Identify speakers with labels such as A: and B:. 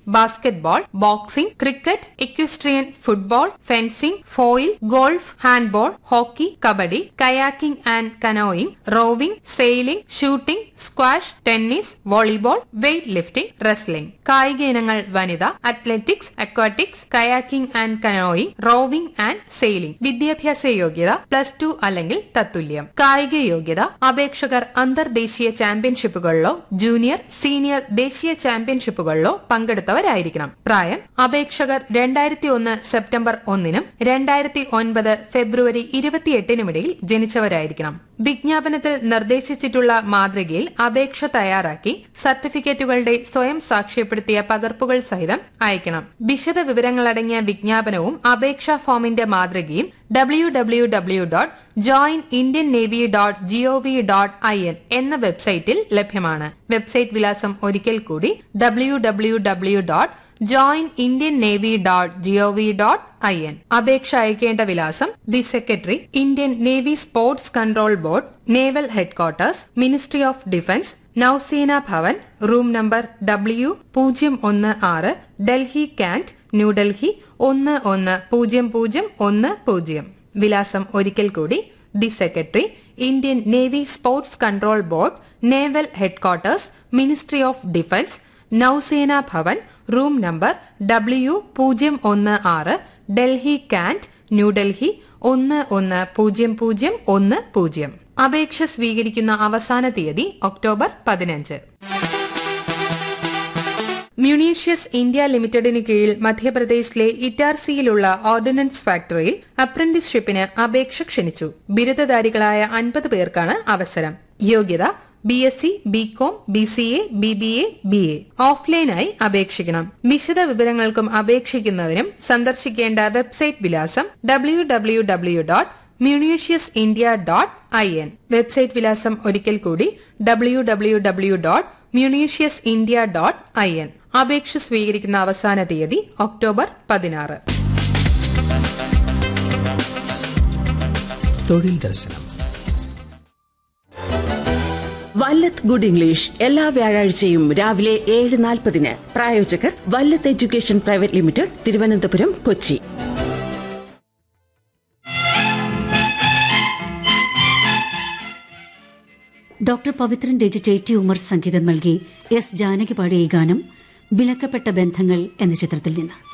A: basketball boxing cricket equestrian football fencing foil golf handball hockey kabaddi kayaking and canoeing rowing sailing shooting squash tennis volleyball weightlifting wrestling കായിക ഇനങ്ങൾ വനിത athletics aquatics kayaking and canoeing rowing and sailing വിദ്യാഭ്യാസ യോഗ്യത plus two അല്ലെങ്കിൽ തത്തുല്യം കായിക യോഗ്യത അപേക്ഷകർ അന്തർദേശീയ ചാമ്പ്യൻഷിപ്പുകളിലോ ജൂനിയർ സീനിയർ ദേശീയ ചാമ്പ്യൻഷിപ്പുകളിലോ പങ്കെടുത്തവരായിരിക്കണം പ്രായം അപേക്ഷകർ രണ്ടായിരത്തി ഒന്ന് സെപ്റ്റംബർ ഒന്നിനും രണ്ടായിരത്തി ഒൻപത് ഫെബ്രുവരി ഇരുപത്തിയെട്ടിനുമിടയിൽ ജനിച്ചവരായിരിക്കണം വിജ്ഞാപനത്തിൽ നിർദ്ദേശിച്ചിട്ടുള്ള മാതൃകയിൽ അപേക്ഷ തയ്യാറാക്കി സർട്ടിഫിക്കറ്റുകളുടെ സ്വയം സാക്ഷ്യപ്പെടുത്തിയ പകർപ്പുകൾ സഹിതം അയക്കണം വിശദ വിവരങ്ങളടങ്ങിയ വിജ്ഞാപനവും അപേക്ഷാ ഫോമിന്റെ മാതൃകയും W W W dot join Indian Navy dot GOV dot I N എന്ന വെബ്സൈറ്റിൽ ലഭ്യമാണ് വെബ്സൈറ്റ് വിലാസം ഒരിക്കൽ കൂടി W W W dot join Indian Navy dot GOV dot I N അപേക്ഷ അയക്കേണ്ട വിലാസം the secretary Indian Navy sports control board naval headquarters ministry of defence Nausena Bhavan room number W പൂജ്യം ഒന്ന് ആറ് ഡൽഹി കാന്റ് ന്യൂഡൽഹി ഒന്ന് ഒന്ന് പൂജ്യം പൂജ്യം ഒന്ന് പൂജ്യം വിലാസം ഒരിക്കൽ കൂടി the secretary Indian Navy sports control board naval headquarters ministry of defence Nausena Bhavan room number W പൂജ്യം ഒന്ന് ആറ് ഡൽഹി കാന്റ് ന്യൂഡൽഹി ഒന്ന് ഒന്ന് പൂജ്യം പൂജ്യം ഒന്ന് പൂജ്യം അപേക്ഷ സ്വീകരിക്കുന്ന അവസാന തീയതി ഒക്ടോബർ പതിനഞ്ച് മ്യൂണീഷ്യസ് ഇന്ത്യ ലിമിറ്റഡിന് കീഴിൽ മധ്യപ്രദേശിലെ ഇറ്റാർസിയിലുള്ള ഓർഡിനൻസ് ഫാക്ടറിയിൽ അപ്രന്റീസ്ഷിപ്പിന് അപേക്ഷ ക്ഷണിച്ചു ബിരുദധാരികളായ അൻപത് പേർക്കാണ് അവസരം യോഗ്യത B S C B com B C A B B A B A ഓഫ്ലൈനായി അപേക്ഷിക്കണം വിശദ വിവരങ്ങൾക്കും അപേക്ഷിക്കുന്നതിനും സന്ദർശിക്കേണ്ട വെബ്സൈറ്റ് വിലാസം W W W dot munitions India dot I N website വിലാസം ഒരിക്കൽ കൂടി W W W dot munitions India dot I N അപേക്ഷ സ്വീകരിക്കുന്ന അവസാന തീയതി ഒക്ടോബർ പതിനാറ്
B: തൊഴിൽ ദർശനം
C: വല്ലത്ത് ഗുഡ് ഇംഗ്ലീഷ് എല്ലാ വ്യാഴാഴ്ചയും രാവിലെ ഏഴ് നാൽപ്പതിന് പ്രായോജകർ Vallath education private limited Thiruvananthapuram Kochi
D: doctor Pavithran രചിച്ച ടി ഉമർ സംഗീതം നൽകി എസ് ജാനകി പാടിയ ഈ ഗാനം വിലക്കപ്പെട്ട ബന്ധങ്ങൾ എന്ന ചിത്രത്തിൽ നിന്ന്